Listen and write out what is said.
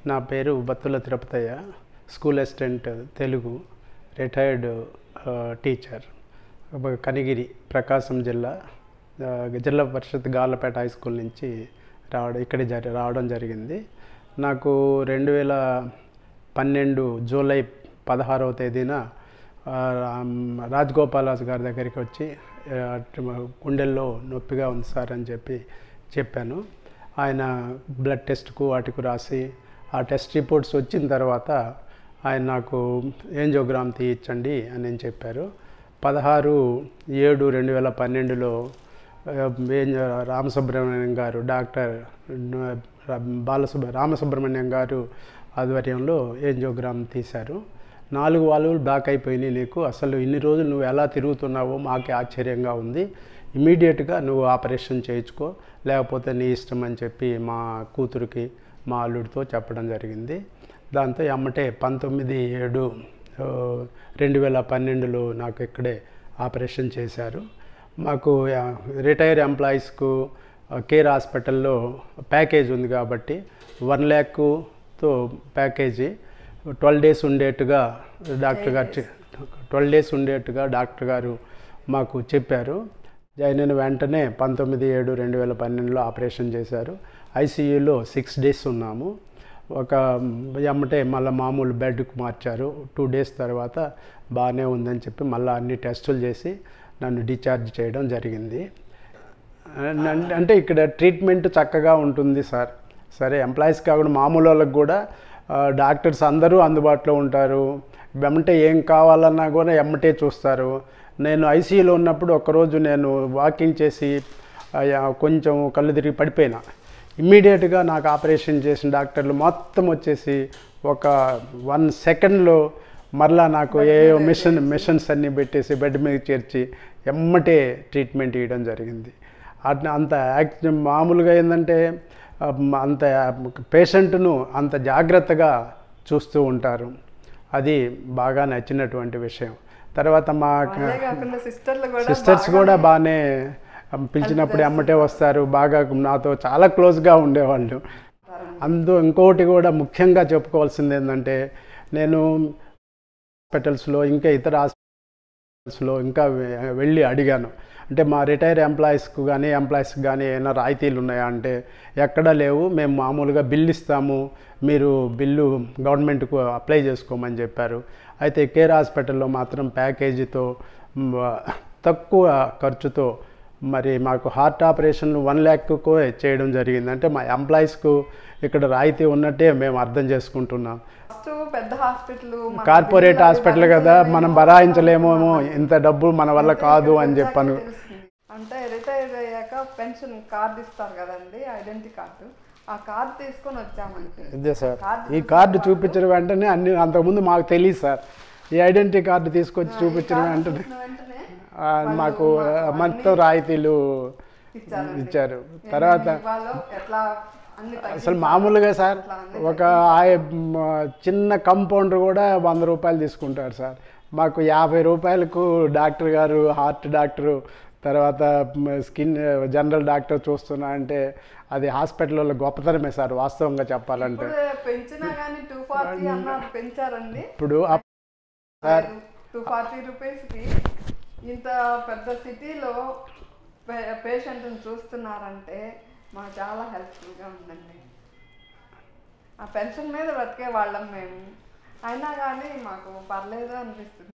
నా పేరు Battula Tirupathaiah school assistant Telugu retired teacher Kanigiri Prakasam జిల్లా ఆ, జిల్లా పరిషత్ గార్లపేట హై స్కూల్ నుంచి రావడం ఇక్కడే జరి రావడం జరిగింది నాకు రెండు వేల పన్నెండు జూలై పదహారవ తేదీన ఆ, రామ్- రాజగోపాలాస్ గారి దగ్గరికి వచ్చి ఆ, గుండెల్లో నొప్పిగా ఉంది సార్ అని చెప్పి చెప్పాను ఆయన బ్లడ్ టెస్ట్కు వాటికి రాసి ఆ టెస్ట్ రిపోర్ట్స్ వచ్చిన తర్వాత ఆయన నాకు ఏంజోగ్రామ్ తీయించండి అని నేను చెప్పారు పదహారు ఏడు రెండు వేల పన్నెండులో ఆ, ఏం- రామసుబ్రహ్మణ్యం గారు డాక్టర్ ర- బాలసుబ్బ రామసుబ్రహ్మణ్యం గారు ఆధ్వర్యంలో ఏంజోగ్రామ్ తీశారు నాలుగు వాల్వులు బ్లాక్ అయిపోయినాయి నీకు అసలు ఇన్ని రోజులు నువ్వు ఎలా తిరుగుతున్నావో మాకే ఆశ్చర్యంగా ఉంది ఇమీడియట్గా నువ్వు ఆపరేషన్ చేయించుకో లేకపోతే నీ ఇష్టం అని చెప్పి మా కూతురికి మా అల్లుడితో చెప్పడం జరిగింది దాంతో ఎమ్మటే పంతొమ్మిది ఏడు ఆ, రెండు వేల పన్నెండులో నాకు ఇక్కడే ఆపరేషన్ చేశారు మాకు ఆ, రిటైర్ ఎంప్లాయీస్కు ఆ, కేర్ హాస్పిటల్లో ప్యాకేజ్ ఉంది కాబట్టి వన్ ల్యాక్తో ప్యాకేజీ ట్వెల్వ్ డేస్ ఉండేట్టుగా డాక్టర్ గారు చె- ట్వెల్వ్ డేస్ ఉండేట్టుగా డాక్టర్ గారు మాకు చెప్పారు జాయిన్ అయిన వెంటనే పంతొమ్మిది ఏడు రెండు వేల పన్నెండులో ఆపరేషన్ చేశారు ఐసీయూలో సిక్స్ డేస్ ఉన్నాము ఒక ఎమ్మటే మళ్ళీ మామూలు బెడ్కు మార్చారు టూ డేస్ తర్వాత బాగానే ఉందని చెప్పి మళ్ళీ అన్ని టెస్టులు చేసి నన్ను డిశ్చార్జ్ చేయడం జరిగింది అన్- అంటే ఇక్కడ ట్రీట్మెంట్ చక్కగా ఉంటుంది సార్ సరే ఎంప్లాయీస్ కాకుండా మామూలు వాళ్ళకి కూడా ఆ, డాక్టర్స్ అందరూ అందుబాటులో ఉంటారు వెంటనే ఏం కావాలన్నా కూడా ఎమ్మటే చూస్తారు నేను ఐసీయూలో ఉన్నప్పుడు ఒకరోజు నేను వాకింగ్ చేసి ఆ, యా- కొంచెం కళ్ళు తిరిగి పడిపోయినా ఇమ్మీడియట్గా నాకు ఆపరేషన్ చేసిన డాక్టర్లు మొత్తం వచ్చేసి ఒక వన్ సెకండ్లో మరలా నాకు ఏ మిషన్ మిషన్స్ అన్నీ పెట్టేసి బెడ్ మీద చేర్చి ఎమ్మటే ట్రీట్మెంట్ ఇవ్వడం జరిగింది అట్లా అంత యాక్ట్ మామూలుగా ఏంటంటే ఆ, అంత పేషెంట్ను అంత జాగ్రత్తగా చూస్తూ ఉంటారు అది బాగా నచ్చినటువంటి విషయం తర్వాత మా వాళ్ళే కాకుండా సిస్టర్లు కూడా సిస్టర్స్ కూడా బాగానే పిలిచినప్పుడు ఎమ్మటే వస్తారు బాగా నాతో చాలా క్లోజ్గా ఉండేవాళ్ళు అందు ఇంకోటి కూడా ముఖ్యంగా చెప్పుకోవాల్సింది ఏంటంటే నేను హాస్పిటల్స్లో ఇంకా ఇతర హాస్పిటల్స్లో ఇంకా వె- వెళ్ళి అడిగాను అంటే మా రిటైర్ ఎంప్లాయీస్కు కానీ ఎంప్లాయీస్కి కానీ ఏమైనా రాయితీలు ఉన్నాయా అంటే ఎక్కడా లేవు మేము మామూలుగా బిల్లు ఇస్తాము మీరు బిల్లు గవర్నమెంట్కు అప్లై చేసుకోమని చెప్పారు అయితే కేర్ హాస్పిటల్లో మాత్రం ప్యాకేజీతో మ్, తక్కువ ఖర్చుతో మరి మాకు హార్ట్ ఆపరేషన్ వన్ ల్యాక్కు చేయడం జరిగింది అంటే మా ఎంప్లాయీస్కు ఇక్కడ రాయితీ ఉన్నట్టే మేము అర్థం చేసుకుంటున్నాం ఫస్ట్ పెద్ద హాస్పిటల్ కార్పొరేట్ హాస్పిటల్ కదా మనం భరాయించలేమేమో ఇంత డబ్బు మన వల్ల కాదు అని చెప్పాను అంటే రిటైర్ అయ్యాక పెన్షన్ కార్డు ఇస్తారు కదండి ఐడెంటిటీ కార్డు ఆ కార్డు తీసుకొని వచ్చామండి ఇదే సార్ ఈ కార్డు చూపించిన వెంటనే అన్ని అంతకుముందు మాకు తెలియదు సార్ ఈ ఐడెంటిటీ కార్డు తీసుకొచ్చి చూపించిన వెంటనే చూసిన వెంటనే ఆ, మాకు మొత్తం రాయితీలు ఇచ్చారండి. ఇచ్చారు తర్వాత వాళ్ళు ఎట్లా అన్ని అసలు మామూలుగా సార్ ఒక ఆయ- మ, చిన్న కంపౌండర్ కూడా వంద రూపాయలు తీసుకుంటారు సార్ మాకు యాభై రూపాయలకు డాక్టర్ గారు హార్ట్ డాక్టరు తర్వాత మ, స్కిన్ జనరల్ డాక్టర్ చూస్తున్నా అంటే అది హాస్పిటల్లో గొప్పతనమే సార్ వాస్తవంగా చెప్పాలంటే ఇప్పుడు పెంచినా కానీ టూ ఫార్టీ అన్నారు పెంచారండి ఇప్పుడు ఆ- సార్ టూ ఫార్టీ రూపీస్కి ఇంత పెద్ద సిటీలో పేషెంట్ని చూస్తున్నారంటే మాకు చాలా హెల్ప్ఫుల్గా ఉందండి ఆ పెన్షన్ మీద బ్రతికే వాళ్ళం మేము అయినా కానీ మాకు పర్లేదు అనిపిస్తుంది